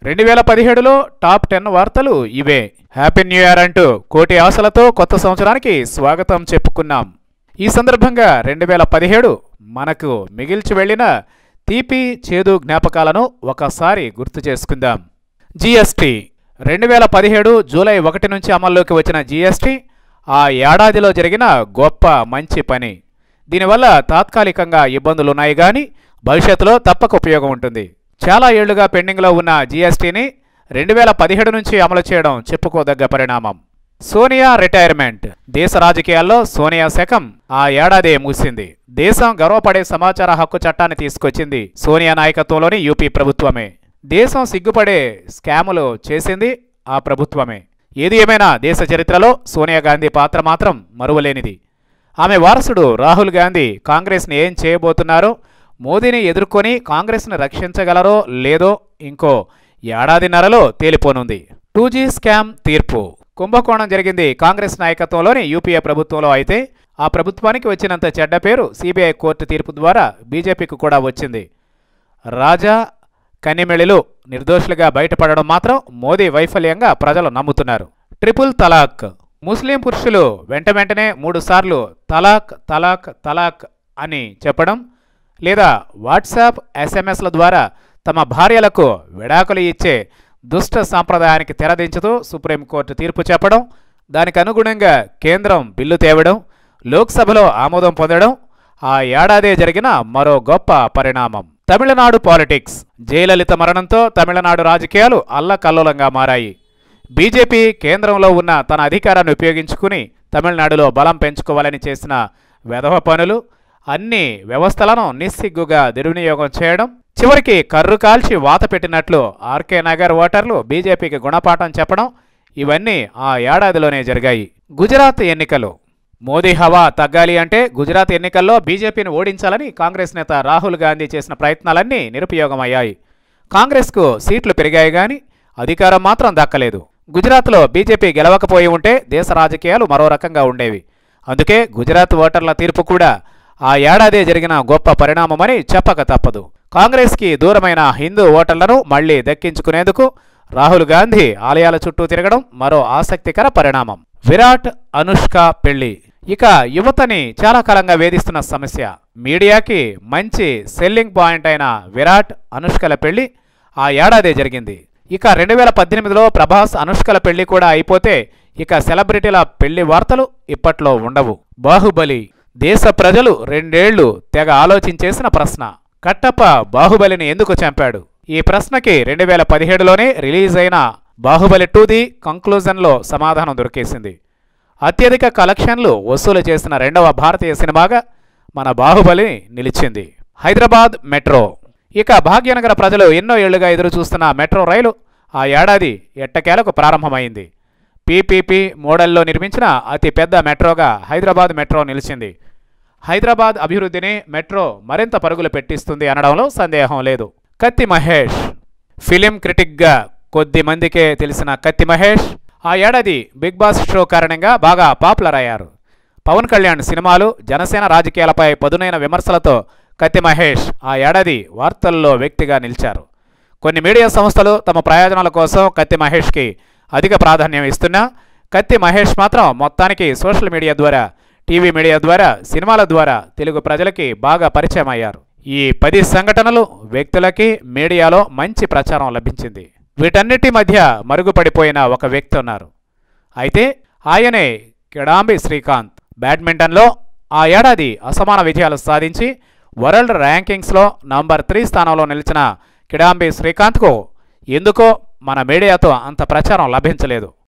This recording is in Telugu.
రెండు వేల పదిహేడులో టాప్ టెన్ వార్తలు ఇవే హ్యాపీ న్యూ ఇయర్ అంటూ కోటి ఆశలతో కొత్త సంవత్సరానికి స్వాగతం చెప్పుకున్నాం ఈ సందర్భంగా రెండు వేల పదిహేడు మనకు మిగిల్చి వెళ్ళిన తీపి చేదు జ్ఞాపకాలను ఒకసారి గుర్తు చేసుకుందాం జీఎస్టీ రెండు వేల పదిహేడు జూలై ఒకటి నుంచి అమల్లోకి వచ్చిన జీఎస్టీ ఆ ఏడాదిలో జరిగిన గొప్ప మంచి పని దీనివల్ల తాత్కాలికంగా ఇబ్బందులున్నాయి కానీ భవిష్యత్తులో తప్పక ఉపయోగం ఉంటుంది చాలా ఏళ్లుగా పెండింగ్లో ఉన్న జీఎస్టీని రెండు వేల పదిహేడు నుంచి అమలు చేయడం చెప్పుకోదగ్గ పరిణామం సోనియా రిటైర్మెంట్ దేశ రాజకీయాల్లో సోనియా శకం ఆ ఏడాదే ముగిసింది దేశం గర్వపడే సమాచార హక్కు చట్టాన్ని తీసుకొచ్చింది సోనియా నాయకత్వంలోని యూపీ ప్రభుత్వమే దేశం సిగ్గుపడే స్కాములు చేసింది ఆ ప్రభుత్వమే ఏది ఏమైనా దేశ చరిత్రలో సోనియా గాంధీ పాత్ర మాత్రం మరువలేనిది ఆమె వారసుడు రాహుల్ గాంధీ కాంగ్రెస్ని ఏం చేయబోతున్నారో మోదీని ఎదుర్కొని కాంగ్రెస్ను రక్షించగలరో లేదో ఇంకో ఏడాదిన్నరలో తేలిపోనుంది టూ జీ స్కామ్ తీర్పు కుంభకోణం జరిగింది కాంగ్రెస్ నాయకత్వంలోని యూపీఏ ప్రభుత్వంలో అయితే ఆ ప్రభుత్వానికి వచ్చినంత చెడ్డ పేరు సిబిఐ కోర్టు తీర్పు ద్వారా బీజేపీకి కూడా వచ్చింది రాజా కనిమెళిలు నిర్దోషులుగా బయటపడడం మాత్రం మోదీ వైఫల్యంగా ప్రజలు నమ్ముతున్నారు ట్రిపుల్ తలాక్ ముస్లిం పురుషులు వెంట వెంటనే మూడు సార్లు తలాక్ తలాక్ తలాక్ అని చెప్పడం లేదా వాట్సాప్ ఎస్ఎంఎస్ల ద్వారా తమ భార్యలకు విడాకులు ఇచ్చే దుష్ట సాంప్రదాయానికి తెరదించుతూ సుప్రీంకోర్టు తీర్పు చెప్పడం దానికి అనుగుణంగా కేంద్రం బిల్లు తేవడం లోక్సభలో ఆమోదం పొందడం ఆ ఏడాదే జరిగిన మరో గొప్ప పరిణామం తమిళనాడు పాలిటిక్స్ జయలలిత మరణంతో తమిళనాడు రాజకీయాలు అల్లకల్లోలంగా మారాయి బీజేపీ కేంద్రంలో ఉన్న తన అధికారాన్ని ఉపయోగించుకుని తమిళనాడులో బలం పెంచుకోవాలని చేసిన వెధవ పనులు అన్ని వ్యవస్థలను నిస్సిగ్గుగా దుర్వినియోగం చేయడం చివరికి కర్రు కాల్చి వాత పెట్టినట్లు ఆర్కే నగర్ ఓటర్లు బీజేపీకి గుణపాఠం చెప్పడం ఇవన్నీ ఆ ఏడాదిలోనే జరిగాయి గుజరాత్ ఎన్నికలు మోదీ హవా తగ్గాలి అంటే గుజరాత్ ఎన్నికల్లో బీజేపీని ఓడించాలని కాంగ్రెస్ నేత రాహుల్ గాంధీ చేసిన ప్రయత్నాలన్నీ నిరుపయోగమయ్యాయి కాంగ్రెస్కు సీట్లు పెరిగాయి కానీ అధికారం మాత్రం దక్కలేదు గుజరాత్లో బీజేపీ గెలవకపోయి ఉంటే దేశ రాజకీయాలు మరో రకంగా ఉండేవి అందుకే గుజరాత్ ఓటర్ల తీర్పు కూడా ఆ ఏడాదే జరిగిన గొప్ప పరిణామమని చెప్పక తప్పదు కాంగ్రెస్కి దూరమైన హిందూ ఓటర్లను మళ్లీ దక్కించుకునేందుకు రాహుల్ గాంధీ ఆలయాల చుట్టూ తిరగడం మరో ఆసక్తికర పరిణామం విరాట్ అనుష్క పెళ్లి ఇక యువతని చాలా కాలంగా వేధిస్తున్న సమస్య మీడియాకి మంచి సెల్లింగ్ పాయింట్ అయిన విరాట్ అనుష్కల పెళ్లి ఆ ఏడాదే జరిగింది ఇక రెండు వేల పద్దెనిమిదిలో ప్రభాస్ అనుష్కల పెళ్లి కూడా అయిపోతే ఇక సెలబ్రిటీల పెళ్లి వార్తలు ఇప్పట్లో ఉండవు బాహుబలి దేశ ప్రజలు రెండేళ్లు తెగ ఆలోచించేసిన ప్రశ్న కట్టప్ప బాహుబలిని ఎందుకు చంపాడు ఈ ప్రశ్నకి రెండు వేల పదిహేడులోనే రిలీజ్ అయిన బాహుబలి టూ ది కంక్లూజన్లో సమాధానం దొరికేసింది అత్యధిక కలెక్షన్లు వసూలు చేసిన రెండవ భారతీయ సినిమాగా మన బాహుబలి నిలిచింది హైదరాబాద్ మెట్రో ఇక భాగ్యనగర ప్రజలు ఎన్నో ఏళ్లుగా ఎదురు చూస్తున్న మెట్రో రైలు ఆ ఏడాది ఎట్టకేలకు ప్రారంభమైంది పీపీపీ మోడల్లో నిర్మించిన అతి పెద్ద మెట్రోగా హైదరాబాద్ మెట్రో నిలిచింది హైదరాబాద్ అభివృద్ధిని మెట్రో మరింత పరుగులు పెట్టిస్తుంది అనడంలో సందేహం లేదు కత్తి మహేష్ ఫిలిం క్రిటిక్గా కొద్ది మందికే తెలిసిన కత్తి మహేష్ ఆ ఏడాది బిగ్ బాస్ షో కారణంగా బాగా పాపులర్ అయ్యారు పవన్ కళ్యాణ్ సినిమాలు జనసేన రాజకీయాలపై పదునైన విమర్శలతో కత్తి మహేష్ ఆ ఏడాది వార్తల్లో వ్యక్తిగా నిలిచారు కొన్ని మీడియా సంస్థలు తమ ప్రయోజనాల కోసం కత్తి మహేష్కి అధిక ప్రాధాన్యం ఇస్తున్నా కత్తి మహేష్ మాత్రం మొత్తానికి సోషల్ మీడియా ద్వారా టీవీ మీడియా ద్వారా సినిమాల ద్వారా తెలుగు ప్రజలకి బాగా పరిచయం అయ్యారు ఈ పది సంఘటనలు వ్యక్తులకి మీడియాలో మంచి ప్రచారం లభించింది వీటన్నిటి మధ్య మరుగుపడిపోయిన ఒక వ్యక్తి ఉన్నారు అయితే ఆయనే కిడాంబి శ్రీకాంత్ బ్యాడ్మింటన్లో ఆ ఏడాది అసమాన విజయాలు సాధించి వరల్డ్ ర్యాంకింగ్స్లో నంబర్ త్రీ స్థానంలో నిలిచిన కిడాంబి శ్రీకాంత్కు ఎందుకో మన మీడియాతో అంత ప్రచారం లభించలేదు